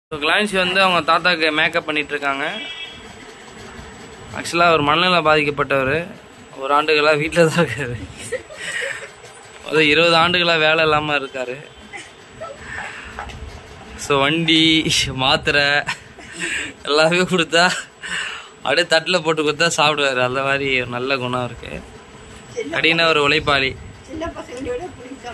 இப்போ கிளான்சி வந்து அவங்க தாத்தாக்கு மேக்கப் பண்ணிட்டு இருக்காங்க ஆக்சுவலாக அவர் மனநல பாதிக்கப்பட்டவர் ஒரு ஆண்டுகளாக வீட்டில் தான் இருக்காரு அது இருபது ஆண்டுகளாக வேலை இல்லாமல் இருக்காரு ஸோ வண்டி மாத்திரை எல்லாமே கொடுத்தா அப்படியே தட்டில் போட்டு கொடுத்தா சாப்பிடுவாரு அந்த மாதிரி ஒரு நல்ல குணம் இருக்கு கடின ஒரு உழைப்பாளி சின்ன பசங்களோட பிடிக்கும்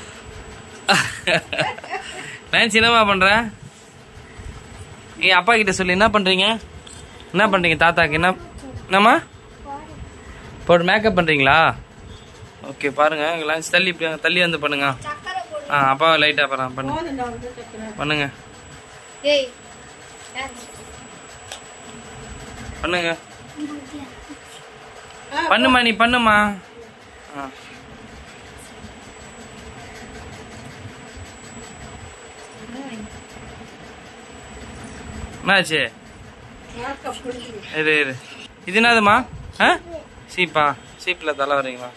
நான் சின்னமா பண்றேன் என் அப்பா கிட்ட சொல்லி என்ன பண்றீங்க என்ன பண்றீங்க தாத்தாக்கு என்ன என்னம்மா போட்டு மேக்கப் பண்றீங்களா ஓகே பாருங்க லஞ்ச் தள்ளி இப்படி வாங்க, தள்ளி வந்து பண்ணுங்க ஆ அப்பா லைட்டா அப்புறம் பண்ணுங்க போதும் நான் வந்து சக்கரை பண்ணுங்க ஏய் பண்ணுங்க பண்ணுமா நீ பண்ணுமா ஆ என்னாச்சு மேக்கப் பிடிக்கும் இரு இரு இது என்னதுமா ஆ சீப்பா சீப்பில் தலை வரீங்களா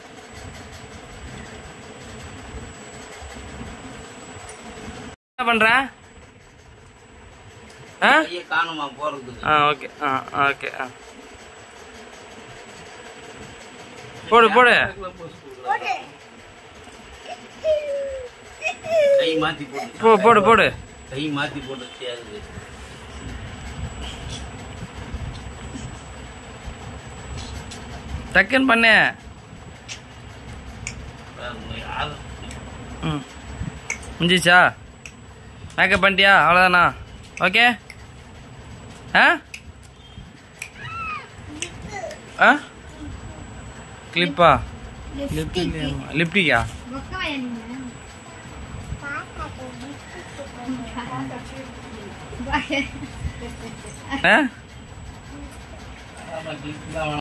என்ன பண்ற ஆ காணுமா போறதுக்கு ஆ ஓகே ஆ ஓகே ஆ போடு போடு கை மாத்தி போட்டு போ போடு போடு கை மாத்தி போட்டு சேருது டக்குன்னு பண்ணு யாரும் ம் முடிஞ்சிச்சா மேக்கப் பண்ணிட்டியா அவ்வளோதானா ஓகே ஆ ஆ கிளிப்பா லிப்ட் இல்லையாம்மா லிப்டிக்கா ஆ ஆமா,